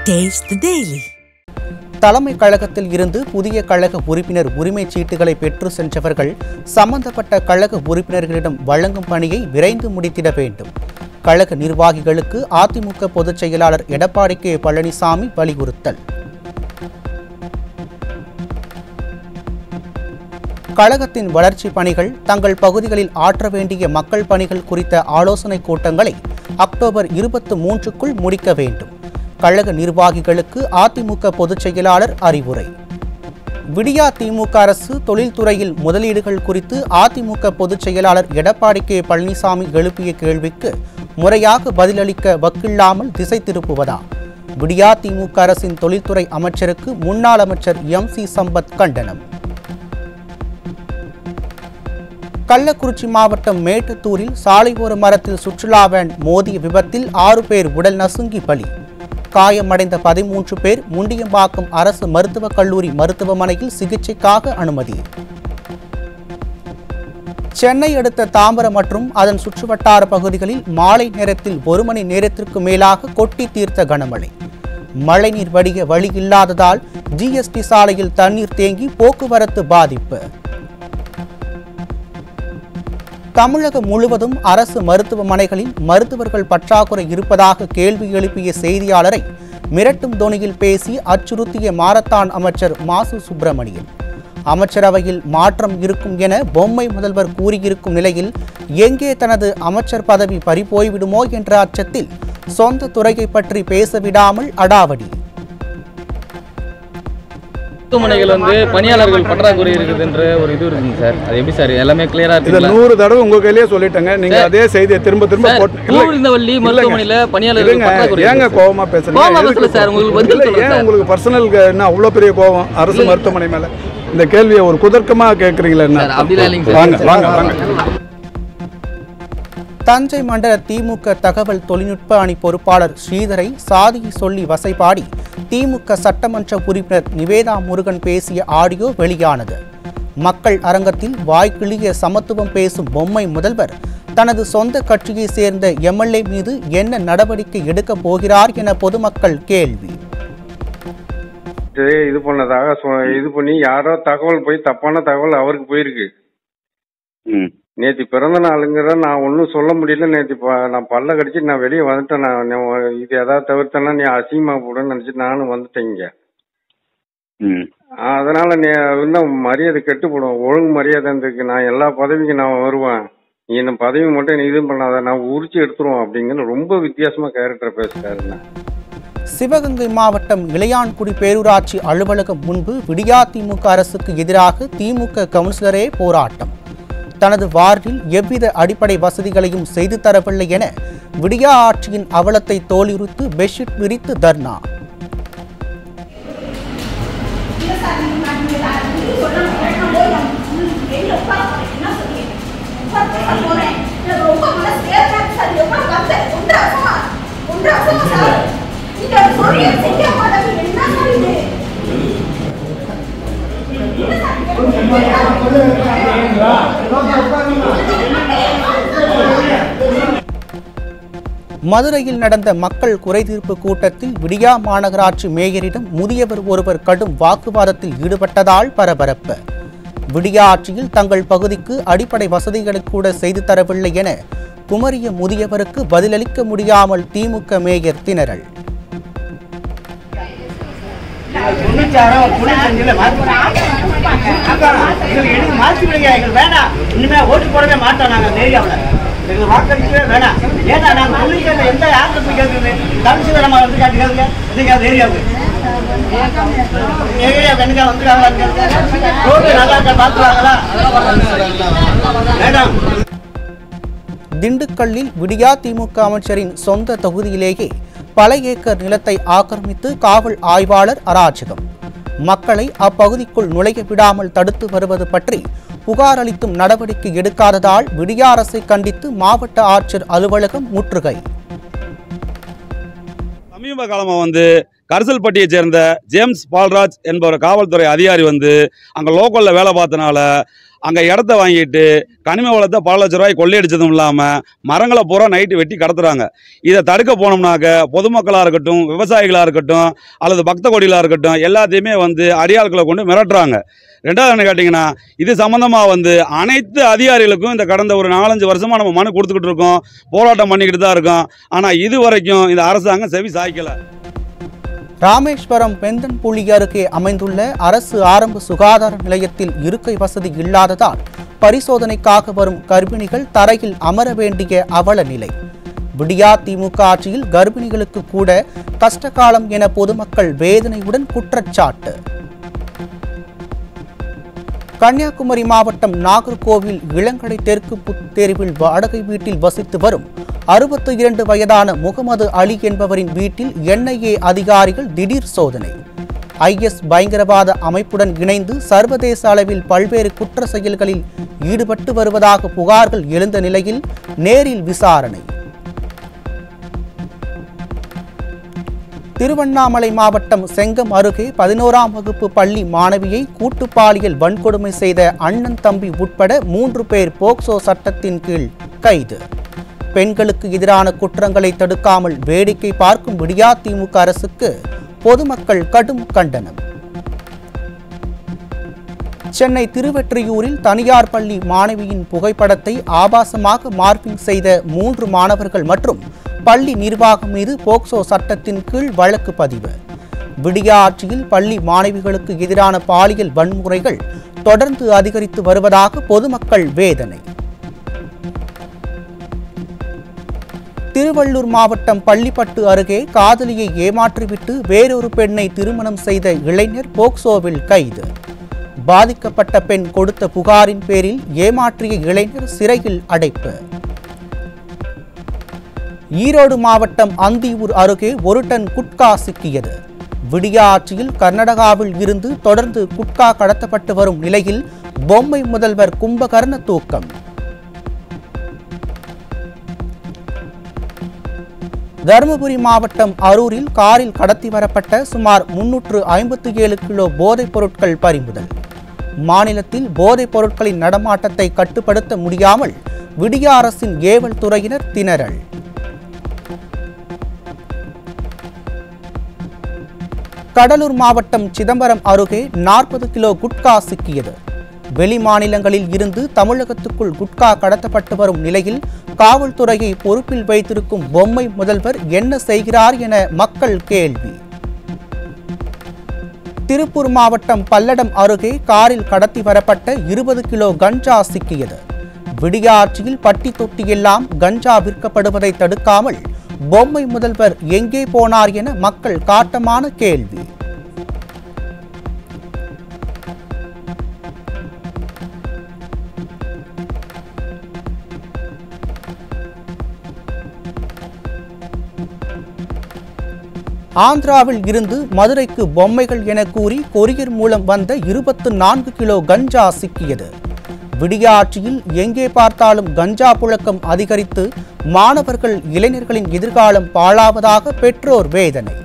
Taste the Daily. தலைமை கழகத்தில் இருந்து புதிய கழக உறுப்பினர் உரிமைச் சீட்டுகளை பெற்று சென்றவர்கள் சம்பந்தப்பட்ட கழக உறுப்பினர்களிடம் வழங்கும் பணியை விரைந்து முடித்திட வேண்டும் கழக நிர்வாகிகளுக்கு அதிமுக பொதுச் செயலாளர் எடப்பாடி கே பழனிசாமி வலியுறுத்தல் கழகத்தின் வளர்ச்சி பணிகள் தங்கள் பகுதிகளில் ஆற்ற வேண்டிய மக்கள் பணிகள் குறித்த ஆலோசனைக் கூட்டங்களை அக்டோபர் இருபத்து மூன்றுக்குள் முடிக்க வேண்டும் கழக நிர்வாகிகளுக்கு அதிமுக பொதுச் செயலாளர் அறிவுரை விடியா திமுக அரசு தொழில்துறையில் முதலீடுகள் குறித்து அதிமுக பொதுச் செயலாளர் எடப்பாடி கே பழனிசாமி எழுப்பிய கேள்விக்கு முறையாக பதிலளிக்க வக்கில்லாமல் திசை திருப்புவதா விடியா திமுக அரசின் தொழில்துறை அமைச்சருக்கு முன்னாள் அமைச்சர் எம் சி சம்பத் கண்டனம் கள்ளக்குறிச்சி மாவட்டம் மேட்டுத்தூரில் சாலையோர மரத்தில் சுற்றுலா வேன் மோதிய விபத்தில் ஆறு பேர் உடல் நசுங்கி பலி காயமடைந்த பதிமூன்று பேர் முண்டியம்பாக்கம் அரசு மருத்துவக் கல்லூரி மருத்துவமனையில் சிகிச்சைக்காக அனுமதி சென்னை அடுத்த தாம்பரம் மற்றும் அதன் சுற்றுவட்டார பகுதிகளில் மாலை நேரத்தில் ஒரு மணி நேரத்திற்கு மேலாக கொட்டி தீர்த்த கனமழை மழைநீர் வடிய வழி இல்லாததால் ஜிஎஸ்டி சாலையில் தண்ணீர் தேங்கி போக்குவரத்து பாதிப்பு தமிழகம் முழுவதும் அரசு மருத்துவமனைகளில் மருத்துவர்கள் பற்றாக்குறை இருப்பதாக கேள்வி எழுப்பிய செய்தியாளரை மிரட்டும் தொனியில் பேசி அச்சுறுத்திய மாரத்தான் அமைச்சர் மாசு சுப்பிரமணியன் அமைச்சரவையில் மாற்றம் இருக்கும் என பொம்மை முதல்வர் கூறியிருக்கும் நிலையில் எங்கே தனது அமைச்சர் பதவி பறிபோய்விடுமோ என்ற அச்சத்தில் சொந்த துறையை பற்றி பேச விடாமல் அடாவடி மருத்துவமனைகள் வந்து பணியாளர்கள் பற்றாக்குறை இருக்குதுன்ற ஒரு இது இருக்குங்க சார் அது எப்படி சார் எல்லாமே கிளியரா இதை இருக்குங்களா நூறு தடவை உங்க கையிலேயே சொல்லிட்டேங்க நீங்க சார். அதே செய்தியை திரும்ப திரும்ப சார், போட்டு இல்ல, பூவிருந்தவல்லி இல்லைங்க. மருத்துவமனையில பணியாளர்கள் இல்லைங்க, பற்றாக்குறை ஏங்க இருக்கு சார். கோவமா பேசுறீங்க கோவமா எதுக்கு பேசல சார், உங்களுக்கு பதில் இல்ல, சொல்றேன் ஏன் சார். உங்களுக்கு பர்சனல் என்ன அவ்வளவு பெரிய கோவம் அரசு மருத்துவமனை மேல இந்த கேள்வியை ஒரு குதர்க்கமா கேக்குறீங்களா என்ன சார், அப்படிலாம் இல்லைங்க சார். வாங்க வாங்க வாங்க தஞ்சை மண்டல திமுக தகவல் தொழில்நுட்ப அணி பொறுப்பாளர் ஸ்ரீதரை சாதியை சொல்லி வசைபாடி திமுக சட்டமன்ற உறுப்பினர் நிவேதா முருகன் பேசிய ஆடியோ வெளியானது மக்கள் அரங்கத்தில் வாய்க்கிழிய சமத்துவம் பேசும் பொம்மை முதல்வர் தனது சொந்த கட்சியை சேர்ந்த எம்எல்ஏ மீது என்ன நடவடிக்கை எடுக்கப் போகிறார் என பொதுமக்கள் கேள்வி இது இது பண்ணதாக சொ- இது பண்ணி யாரோ தகவல் போய் தப்பான தகவல் அவருக்கு போயிருக்கு நேற்று பிறந்த நாளுங்கிற நான் ஒன்றும் சொல்ல முடியல நேற்று நான் பல்ல கடிச்சு நான் வெளியே வந்துட்டேன் நான் நான் இது எதாவது தவிர்த்தேன்னா நீ அசிங்கமா போடுன்னு நினச்சிட்டு நானும் வந்துட்டேன் இங்க அதனால நீ இன்னும் மரியாதை கெட்டு போடும் ஒழுங்கு மரியாதை இருந்துருக்கு நான் எல்லா பதவிக்கும் நான் வருவேன் நீ என்ன பதவி மட்டும் நீ இது பண்ணாத நான் உரிச்சு எடுத்துருவோம் அப்படிங்கன்னு ரொம்ப வித்தியாசமா கேரக்டர் பேசுறாருண்ணா சிவகங்கை மாவட்டம் இளையான்குடி பேரூராட்சி அலுவலகம் முன்பு விடியா திமுக அரசுக்கு எதிராக திமுக கவுன்சிலரே போராட்டம் தனது வார்டில் எவ்வித அடிப்படை வசதிகளையும் செய்து தரவில்லை என விடியா ஆட்சியின் அவலத்தை தோலுரித்து பெட்ஷீட் விரித்து தர்ணா மதுரையில் நடந்த மக்கள் குறைதீர்ப்பு கூட்டத்தில் விடியா மாநகராட்சி மேயரிடம் முதியவர் ஒருவர் கடும் வாக்குவாதத்தில் ஈடுபட்டதால் பரபரப்பு விடியா ஆட்சியில் தங்கள் பகுதிக்கு அடிப்படை வசதிகளை கூட செய்து தரவில்லை என குமரிய முதியவருக்கு பதிலளிக்க முடியாமல் திமுக மேயர் திணறல் தொண்ணூத்தாறோ தொண்ணூத்தஞ்சுல மாத்தி எங்களுக்கு எடுத்து மாத்தி விடுங்க எங்களுக்கு வேணாம் இனிமே ஓட்டு போடவே மாட்டோம் நாங்க அந்த ஏரியாவில் எங்களுக்கு வாக்களிக்கவே வேணாம் ஏன்னா நாங்க தொண்ணூத்தி எந்த யாருக்கு போய் கேட்குறது கமிஷனர் நம்ம வந்து காட்டு கேளுங்க நீங்க அந்த ஏரியாவுக்கு ஏரியாவுக்கு என்னக்கா வந்துருக்காங்களா ரோடு நல்லா இருக்கா பார்த்துருவாங்களா வேணாம் திண்டுக்கல்லில் விடியா திமுக அமைச்சரின் சொந்த தொகுதியிலேயே பல ஏக்கர் நிலத்தை ஆக்கிரமித்து காவல் ஆய்வாளர் அராஜகம் மக்களை அப்பகுதிக்குள் நுழைய விடாமல் தடுத்து வருவது பற்றி புகார் அளித்தும் நடவடிக்கை எடுக்காததால் விடியா அரசை கண்டித்து மாவட்ட ஆட்சியர் அலுவலகம் முற்றுகை சமீப காலமாக வந்து கரிசல்பட்டியைச் சேர்ந்த ஜேம்ஸ் பால்ராஜ் என்பவர் காவல்துறை அதிகாரி வந்து அங்கே லோக்கலில் வேலை பார்த்தனால அங்கே இடத்த வாங்கிட்டு கனிம வளத்தை பல லட்ச ரூபாய் கொள்ளையடிச்சதும் இல்லாமல் மரங்களை பூரா நைட்டு வெட்டி கடத்துறாங்க இதை தடுக்க போனோம்னாக்க பொதுமக்களாக இருக்கட்டும் விவசாயிகளாக இருக்கட்டும் அல்லது பக்த கொடிகளாக இருக்கட்டும் எல்லாத்தையுமே வந்து அடியாட்களை கொண்டு மிரட்டுறாங்க ரெண்டாவது என்ன கேட்டிங்கன்னா இது சம்மந்தமாக வந்து அனைத்து அதிகாரிகளுக்கும் இந்த கடந்த ஒரு நாலஞ்சு வருஷமாக நம்ம மனு கொடுத்துக்கிட்டு இருக்கோம் போராட்டம் பண்ணிக்கிட்டு தான் இருக்கோம் ஆனால் இது வரைக்கும் இந்த அரசாங்கம் செவி சாய்க்கலை ராமேஸ்வரம் பெந்தன்புள்ளி அருகே அமைந்துள்ள அரசு ஆரம்ப சுகாதார நிலையத்தில் இருக்கை வசதி இல்லாததால் பரிசோதனைக்காக வரும் கர்ப்பிணிகள் தரையில் அமர வேண்டிய அவல நிலை விடியா திமுக ஆட்சியில் கர்ப்பிணிகளுக்கு கூட கஷ்டகாலம் என பொதுமக்கள் வேதனையுடன் குற்றச்சாட்டு கன்னியாகுமரி மாவட்டம் நாகர்கோவில் இளங்கடை தெற்கு புத்தேரிவில் வாடகை வீட்டில் வசித்து வரும் அறுபத்தி இரண்டு வயதான முகமது அலி என்பவரின் வீட்டில் என்ஐஏ அதிகாரிகள் திடீர் சோதனை ஐஎஸ் பயங்கரவாத அமைப்புடன் இணைந்து சர்வதேச அளவில் பல்வேறு குற்ற செயல்களில் ஈடுபட்டு வருவதாக புகார்கள் எழுந்த நிலையில் நேரில் விசாரணை திருவண்ணாமலை மாவட்டம் செங்கம் அருகே பதினோராம் வகுப்பு பள்ளி மாணவியை கூட்டு பாலியல் வன்கொடுமை செய்த அண்ணன் தம்பி உட்பட மூன்று பேர் போக்சோ சட்டத்தின் கீழ் கைது பெண்களுக்கு எதிரான குற்றங்களை தடுக்காமல் வேடிக்கை பார்க்கும் விடியா திமுக அரசுக்கு பொதுமக்கள் கடும் கண்டனம் சென்னை திருவெற்றியூரில் தனியார் பள்ளி மாணவியின் புகைப்படத்தை ஆபாசமாக மார்பிங் செய்த மூன்று மாணவர்கள் மற்றும் பள்ளி நிர்வாகம் மீது போக்சோ சட்டத்தின் கீழ் வழக்கு பதிவு விடியா ஆட்சியில் பள்ளி மாணவிகளுக்கு எதிரான பாலியல் வன்முறைகள் தொடர்ந்து அதிகரித்து வருவதாக பொதுமக்கள் வேதனை திருவள்ளூர் மாவட்டம் பள்ளிப்பட்டு அருகே காதலியை ஏமாற்றிவிட்டு வேறொரு பெண்ணை திருமணம் செய்த இளைஞர் போக்சோவில் கைது பாதிக்கப்பட்ட பெண் கொடுத்த புகாரின் பேரில் ஏமாற்றிய இளைஞர் சிறையில் அடைப்பு ஈரோடு மாவட்டம் அந்தியூர் அருகே ஒரு டன் குட்கா சிக்கியது விடியா ஆட்சியில் கர்நாடகாவில் இருந்து தொடர்ந்து குட்கா கடத்தப்பட்டு வரும் நிலையில் பொம்மை முதல்வர் கும்பகர்ண தூக்கம் தருமபுரி மாவட்டம் அரூரில் காரில் கடத்தி வரப்பட்ட சுமார் முன்னூற்று ஐம்பத்தி ஏழு கிலோ போதைப் பொருட்கள் பறிமுதல் மாநிலத்தில் போதைப் பொருட்களின் நடமாட்டத்தை கட்டுப்படுத்த முடியாமல் விடிய அரசின் ஏவல் துறையினர் திணறல் கடலூர் மாவட்டம் சிதம்பரம் அருகே நாற்பது கிலோ குட்கா சிக்கியது வெளி மாநிலங்களில் இருந்து தமிழகத்துக்குள் குட்கா கடத்தப்பட்டு வரும் நிலையில் காவல்துறையை பொறுப்பில் வைத்திருக்கும் பொம்மை முதல்வர் என்ன செய்கிறார் என மக்கள் கேள்வி திருப்பூர் மாவட்டம் பல்லடம் அருகே காரில் கடத்தி வரப்பட்ட இருபது கிலோ கஞ்சா சிக்கியது விடிய ஆட்சியில் பட்டி தொட்டியெல்லாம் கஞ்சா விற்கப்படுவதை தடுக்காமல் பொம்மை முதல்வர் எங்கே போனார் என மக்கள் காட்டமான கேள்வி ஆந்திராவில் இருந்து மதுரைக்கு பொம்மைகள் என கூறி கொரியர் மூலம் வந்த இருபத்து நான்கு கிலோ கஞ்சா சிக்கியது விடிய ஆட்சியில் எங்கே பார்த்தாலும் கஞ்சா புழக்கம் அதிகரித்து மாணவர்கள் இளைஞர்களின் எதிர்காலம் பாழாவதாக பெற்றோர் வேதனை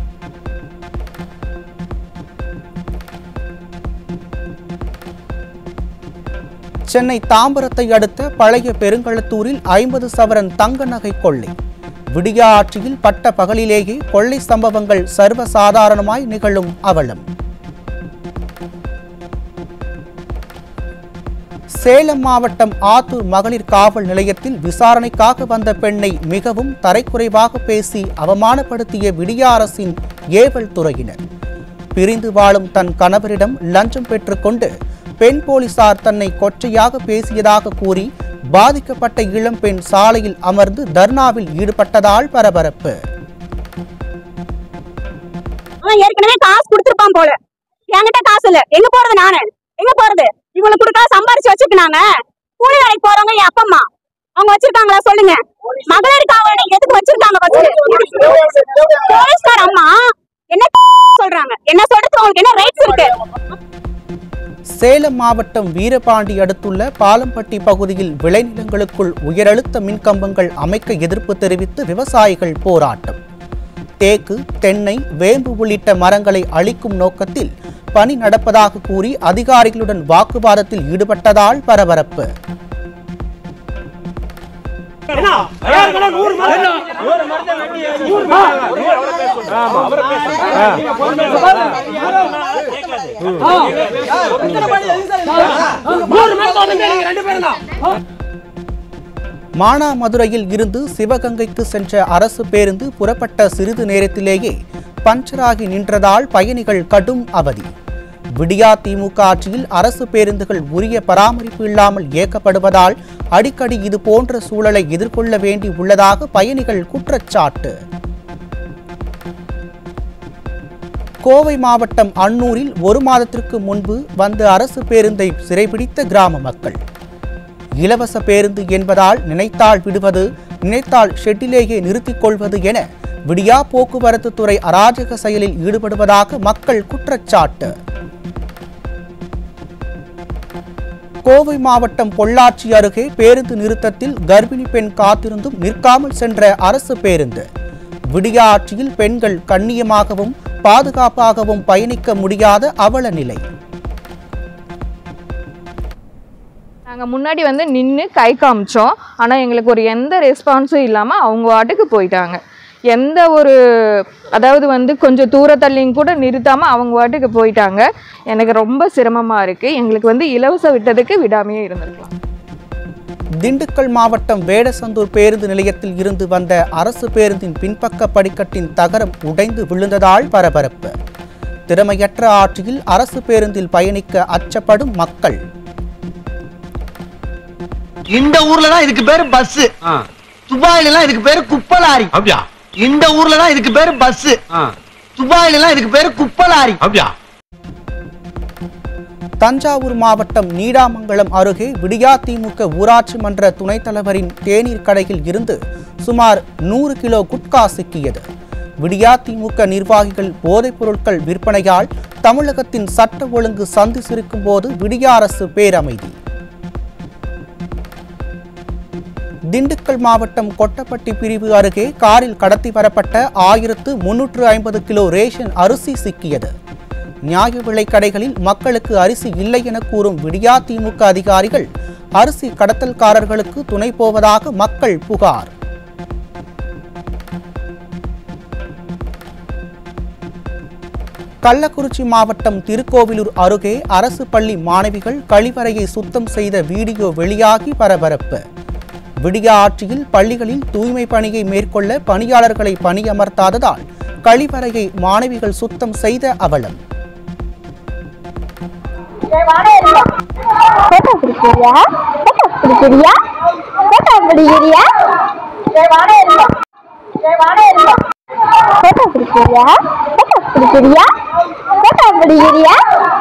சென்னை தாம்பரத்தை அடுத்த பழைய பெருங்களத்தூரில் ஐம்பது சவரன் தங்க நகை கொள்ளை விடிய ஆட்சியில் பட்ட பகலிலேயே கொள்ளை சம்பவங்கள் சர்வசாதாரணமாய் நிகழும் அவலம் சேலம் மாவட்டம் ஆத்தூர் மகளிர் காவல் நிலையத்தில் விசாரணைக்காக வந்த பெண்ணை மிகவும் தரைக்குறைவாக பேசி அவமானப்படுத்திய விடிய அரசின் ஏவல் துறையினர் பிரிந்து வாழும் தன் கணவரிடம் லஞ்சம் பெற்றுக்கொண்டு பெண் போலீசார் தன்னை கொச்சையாக பேசியதாக கூறி பாதிக்கப்பட்ட இளம்பெண் சாலையில் அமர்ந்து தர்ணாவில் ஈடுபட்டதால் பரபரப்பு அவன் ஏற்கனவே காசு கொடுத்துருப்பான் போல என்கிட்ட காசு இல்ல எங்க போறது நானு எங்க போறது இவங்களுக்கு கொடுக்காத சம்பாரிச்சு வச்சிருக்காங்க கூலி வேலைக்கு போறவங்க என் அப்பா அம்மா அவங்க வச்சிருக்காங்களா சொல்லுங்க மகளிர் காவலனை எதுக்கு வச்சிருக்காங்க first? போலீஸ்கார அம்மா என்ன சொல்றாங்க என்ன சொல்றது உங்களுக்கு என்ன ரைட்ஸ் இருக்கு சேலம் மாவட்டம் வீரபாண்டி அடுத்துள்ள பாலம்பட்டி பகுதியில் விளைநிலங்களுக்குள் உயரழுத்த மின்கம்பங்கள் அமைக்க எதிர்ப்பு தெரிவித்து விவசாயிகள் போராட்டம் தேக்கு தென்னை வேம்பு உள்ளிட்ட மரங்களை அழிக்கும் நோக்கத்தில் பணி நடப்பதாக கூறி அதிகாரிகளுடன் வாக்குவாதத்தில் ஈடுபட்டதால் பரபரப்பு மானாமதுரையில் இருந்து சிவகங்கைக்கு சென்ற அரசு பேருந்து புறப்பட்ட சிறிது நேரத்திலேயே பஞ்சராகி நின்றதால் பயணிகள் கடும் அவதி விடியா திமுக ஆட்சியில் அரசு பேருந்துகள் உரிய பராமரிப்பு இல்லாமல் இயக்கப்படுவதால் அடிக்கடி இது போன்ற சூழலை எதிர்கொள்ள வேண்டி உள்ளதாக பயணிகள் குற்றச்சாட்டு கோவை மாவட்டம் அன்னூரில் ஒரு மாதத்திற்கு முன்பு வந்த அரசு பேருந்தை சிறைபிடித்த கிராம மக்கள் இலவச பேருந்து என்பதால் நினைத்தால் விடுவது நினைத்தால் ஷெட்டிலேயே நிறுத்திக் கொள்வது என விடியா போக்குவரத்து துறை அராஜக செயலில் ஈடுபடுவதாக மக்கள் குற்றச்சாட்டு கோவை மாவட்டம் பொள்ளாச்சி அருகே பேருந்து நிறுத்தத்தில் கர்ப்பிணி பெண் காத்திருந்தும் நிற்காமல் சென்ற அரசு பேருந்து விடியா ஆட்சியில் பெண்கள் கண்ணியமாகவும் பாதுகாப்பாகவும் பயணிக்க முடியாத அவல நிலை நாங்கள் முன்னாடி வந்து நின்று கை காமிச்சோம் ஆனால் எங்களுக்கு ஒரு எந்த ரெஸ்பான்ஸும் இல்லாமல் அவங்க வாட்டுக்கு போயிட்டாங்க எந்த ஒரு அதாவது வந்து கொஞ்சம் தூர தள்ளியும் கூட நிறுத்தாமல் அவங்க வாட்டுக்கு போயிட்டாங்க எனக்கு ரொம்ப சிரமமாக இருக்குது எங்களுக்கு வந்து இலவச விட்டதுக்கு விடாமையே இருந்திருக்கலாம் திண்டுக்கல் மாவட்டம் வேடசந்தூர் பேருந்து நிலையத்தில் இருந்து வந்த அரசு பேருந்தின் பின்பக்க படிக்கட்டின் தகரம் உடைந்து விழுந்ததால் பரபரப்பு திறமையற்ற ஆட்சியில் அரசு பேருந்தில் பயணிக்க அச்சப்படும் மக்கள் இந்த ஊர்ல தான் இதுக்கு பேரு பஸ் துபாயில எல்லாம் இதுக்கு பேரு குப்பலாரி அப்படியா இந்த ஊர்ல தான் இதுக்கு பேரு பஸ் துபாயில எல்லாம் இதுக்கு பேரு குப்பலாரி அப்படியா தஞ்சாவூர் மாவட்டம் நீடாமங்கலம் அருகே விடியா திமுக ஊராட்சி மன்ற துணைத் தலைவரின் தேநீர் கடையில் இருந்து சுமார் நூறு கிலோ குட்கா சிக்கியது விடியா திமுக நிர்வாகிகள் போதைப் பொருட்கள் விற்பனையால் தமிழகத்தின் சட்ட ஒழுங்கு சந்தி சிரிக்கும் போது விடியா அரசு பேரமைதி திண்டுக்கல் மாவட்டம் கொட்டப்பட்டி பிரிவு அருகே காரில் கடத்தி வரப்பட்ட ஆயிரத்து முன்னூற்று ஐம்பது கிலோ ரேஷன் அரிசி சிக்கியது நியாய விலைக் கடைகளில் மக்களுக்கு அரிசி இல்லை என கூறும் விடியா திமுக அதிகாரிகள் அரிசி கடத்தல்காரர்களுக்கு துணை போவதாக மக்கள் புகார் கள்ளக்குறிச்சி மாவட்டம் திருக்கோவிலூர் அருகே அரசு பள்ளி மாணவிகள் கழிவறையை சுத்தம் செய்த வீடியோ வெளியாகி பரபரப்பு விடியா ஆட்சியில் பள்ளிகளில் தூய்மை பணியை மேற்கொள்ள பணியாளர்களை பணியமர்த்தாததால் கழிவறையை மாணவிகள் சுத்தம் செய்த அவலம் போட்டோ பிடிக்கிறியா போட்டோ பிடிக்கிறியா போட்டோ பிடிக்கிறியா போட்டோ பிடிக்கிறியா போட்டோ பிடிக்கிறியா போட்டோ பிடிக்கிறியா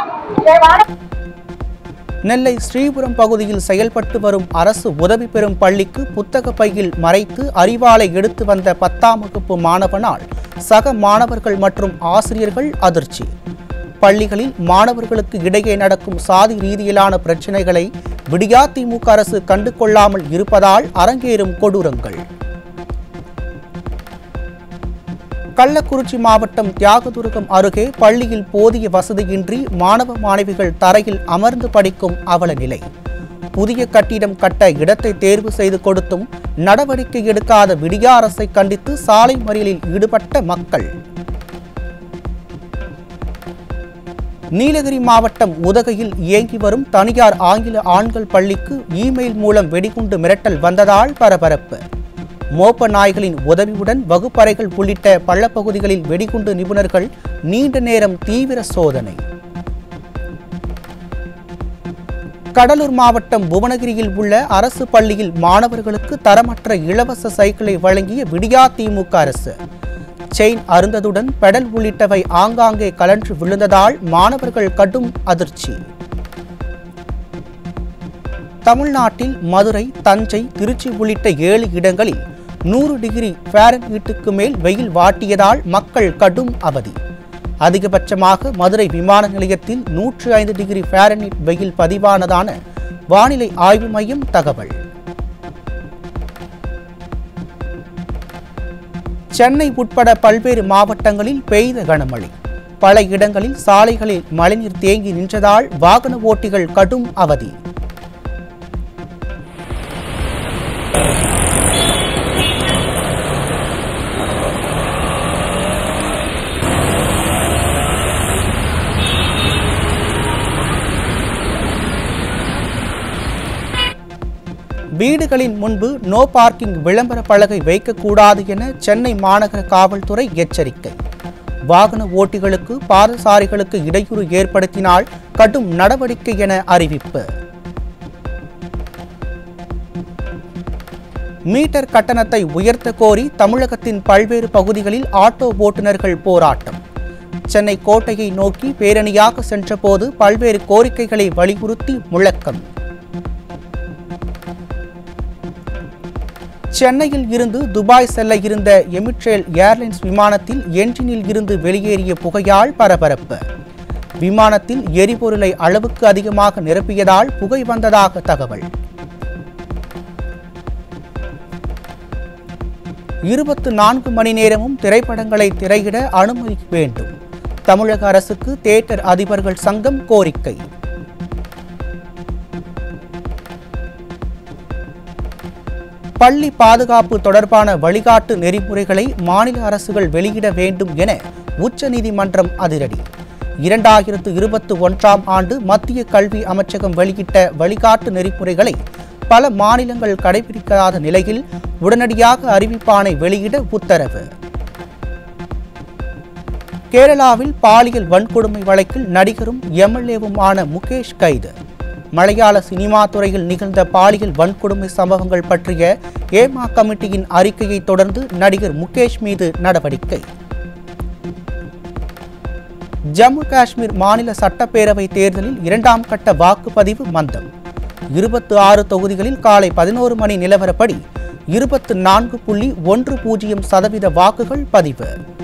நெல்லை ஸ்ரீபுரம் பகுதியில் செயல்பட்டு வரும் அரசு உதவி பெறும் பள்ளிக்கு புத்தக பையில் மறைத்து அறிவாலை எடுத்து வந்த பத்தாம் வகுப்பு மாணவனால் சக மாணவர்கள் மற்றும் ஆசிரியர்கள் அதிர்ச்சி பள்ளிகளில் மாணவர்களுக்கு இடையே நடக்கும் சாதி ரீதியிலான பிரச்சினைகளை விடியா திமுக அரசு கண்டு கொள்ளாமல் இருப்பதால் அரங்கேறும் கொடூரங்கள் கள்ளக்குறிச்சி மாவட்டம் தியாகதுருகம் அருகே பள்ளியில் போதிய வசதியின்றி மாணவ மாணவிகள் தரையில் அமர்ந்து படிக்கும் அவல நிலை புதிய கட்டிடம் கட்ட இடத்தை தேர்வு செய்து கொடுத்தும் நடவடிக்கை எடுக்காத விடியா அரசை கண்டித்து சாலை மறியலில் ஈடுபட்ட மக்கள் நீலகிரி மாவட்டம் உதகையில் இயங்கி வரும் தனியார் ஆங்கில ஆண்கள் பள்ளிக்கு இமெயில் மூலம் வெடிகுண்டு மிரட்டல் வந்ததால் பரபரப்பு மோப்ப நாய்களின் உதவியுடன் வகுப்பறைகள் உள்ளிட்ட பள்ளப்பகுதிகளில் வெடிகுண்டு நிபுணர்கள் நீண்ட நேரம் தீவிர சோதனை கடலூர் மாவட்டம் புவனகிரியில் உள்ள அரசு பள்ளியில் மாணவர்களுக்கு தரமற்ற இலவச சைக்கிளை வழங்கிய விடியா திமுக அரசு செயின் அருந்ததுடன் பெடல் உள்ளிட்டவை ஆங்காங்கே கலன்று விழுந்ததால் மாணவர்கள் கடும் அதிர்ச்சி தமிழ்நாட்டில் மதுரை தஞ்சை திருச்சி உள்ளிட்ட ஏழு இடங்களில் நூறு டிகிரி ஃபாரன்ஹீட்டுக்கு மேல் வெயில் வாட்டியதால் மக்கள் கடும் அவதி அதிகபட்சமாக மதுரை விமான நிலையத்தில் நூற்று ஐந்து டிகிரி ஃபாரன்ஹீட் வெயில் பதிவானதான வானிலை ஆய்வு மையம் தகவல் சென்னை உட்பட பல்வேறு மாவட்டங்களில் பெய்த கனமழை பல இடங்களில் சாலைகளில் மழைநீர் தேங்கி நின்றதால் வாகன ஓட்டிகள் கடும் அவதி வீடுகளின் முன்பு நோ பார்க்கிங் விளம்பர பலகை வைக்கக்கூடாது என சென்னை மாநகர காவல்துறை எச்சரிக்கை வாகன ஓட்டிகளுக்கு பாதசாரிகளுக்கு இடையூறு ஏற்படுத்தினால் கடும் நடவடிக்கை என அறிவிப்பு மீட்டர் கட்டணத்தை உயர்த்த கோரி தமிழகத்தின் பல்வேறு பகுதிகளில் ஆட்டோ ஓட்டுநர்கள் போராட்டம் சென்னை கோட்டையை நோக்கி பேரணியாக சென்றபோது பல்வேறு கோரிக்கைகளை வலியுறுத்தி முழக்கம் சென்னையில் இருந்து துபாய் செல்ல இருந்த எமிட்ரேல் ஏர்லைன்ஸ் விமானத்தில் என்ஜினில் இருந்து வெளியேறிய புகையால் பரபரப்பு விமானத்தில் எரிபொருளை அளவுக்கு அதிகமாக நிரப்பியதால் புகை வந்ததாக தகவல் இருபத்து நான்கு மணி நேரமும் திரைப்படங்களை திரையிட அனுமதி வேண்டும் தமிழக அரசுக்கு தியேட்டர் அதிபர்கள் சங்கம் கோரிக்கை பள்ளி பாதுகாப்பு தொடர்பான வழிகாட்டு நெறிமுறைகளை மாநில அரசுகள் வெளியிட வேண்டும் என உச்சநீதிமன்றம் அதிரடி இரண்டாயிரத்து இருபத்தி ஒன்றாம் ஆண்டு மத்திய கல்வி அமைச்சகம் வெளியிட்ட வழிகாட்டு நெறிமுறைகளை பல மாநிலங்கள் கடைபிடிக்காத நிலையில் உடனடியாக அறிவிப்பானை வெளியிட உத்தரவு கேரளாவில் பாலியல் வன்கொடுமை வழக்கில் நடிகரும் எம்எல்ஏவுமான முகேஷ் கைது மலையாள சினிமா துறையில் நிகழ்ந்த பாலியல் வன்கொடுமை சம்பவங்கள் பற்றிய ஏமா கமிட்டியின் அறிக்கையை தொடர்ந்து நடிகர் முகேஷ் மீது நடவடிக்கை ஜம்மு காஷ்மீர் மாநில சட்டப்பேரவை தேர்தலில் இரண்டாம் கட்ட வாக்குப்பதிவு மந்தம் இருபத்து ஆறு தொகுதிகளில் காலை பதினோரு மணி நிலவரப்படி இருபத்து நான்கு புள்ளி ஒன்று பூஜ்ஜியம் சதவீத வாக்குகள் பதிவு